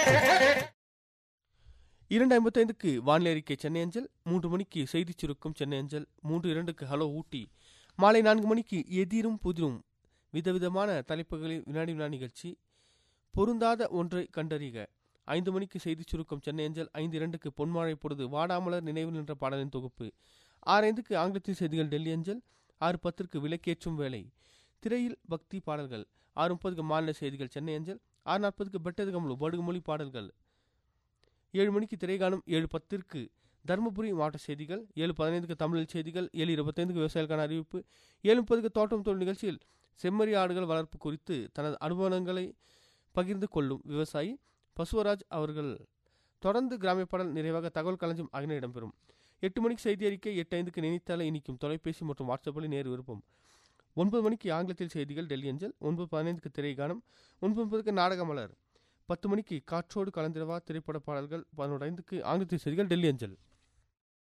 இரண்டு ஐம்பத்தைந்துக்கு வானிலை அறிக்கை சென்னை அஞ்சல் மூன்று மணிக்கு செய்திச் சுருக்கம் சென்னை அஞ்சல் மூன்று இரண்டுக்கு ஹலோ ஊட்டி மாலை நான்கு மணிக்கு எதிரும் புதிரும் விதவிதமான தலைப்புகளில் வினாடி வினா நிகழ்ச்சி பொருந்தாத ஒன்றை கண்டறிக ஐந்து மணிக்கு செய்திச் சுருக்கம் சென்னை அஞ்சல் ஐந்து இரண்டுக்கு பொன்மாழை பொழுது வாடாமலர் நினைவு நின்ற பாடலின் தொகுப்பு ஆறு ஐந்துக்கு ஆங்கிலத்தில் செய்திகள் டெல்லி அஞ்சல் ஆறு பத்திற்கு விளக்கேற்றும் வேலை திரையில் பக்தி பாடல்கள் ஆறு முப்பதுக்கு மாநில செய்திகள் சென்னை அஞ்சல் ஆறு நாற்பதுக்கு பெட்டது கமலு படுகுமொழி பாடல்கள் ஏழு மணிக்கு திரைகாணும் ஏழு பத்திற்கு தருமபுரி மாவட்ட செய்திகள் ஏழு பதினைந்துக்கு தமிழில் செய்திகள் ஏழு இருபத்தைந்துக்கு விவசாயிகளுக்கான அறிவிப்பு ஏழு முப்பதுக்கு தோட்டம் தொழில் நிகழ்ச்சியில் செம்மறி ஆடுகள் வளர்ப்பு குறித்து தனது அனுபவங்களை பகிர்ந்து கொள்ளும் விவசாயி பசுவராஜ் அவர்கள் தொடர்ந்து கிராமிய பாடல் நிறைவாக தகவல் களஞ்சியம் ஆகிய இடம்பெறும் எட்டு மணிக்கு செய்தி அறிக்கை எட்டு ஐந்துக்கு நினைத்தால இனிக்கும் தொலைபேசி மற்றும் வாட்ஸ்அப்பில் நேர் விருப்பம் ஒன்பது மணிக்கு ஆங்கிலத்தில் செய்திகள் டெல்லி அஞ்சல் ஒன்பது பதினைந்துக்கு திரைகானம் ஒன்பது முப்பதுக்கு நாடக மலர் பத்து மணிக்கு காற்றோடு கலந்திரவா திரைப்பட பாடல்கள் பதினோரு ஐந்துக்கு ஆங்கிலத்தில் செய்திகள் டெல்லி அஞ்சல்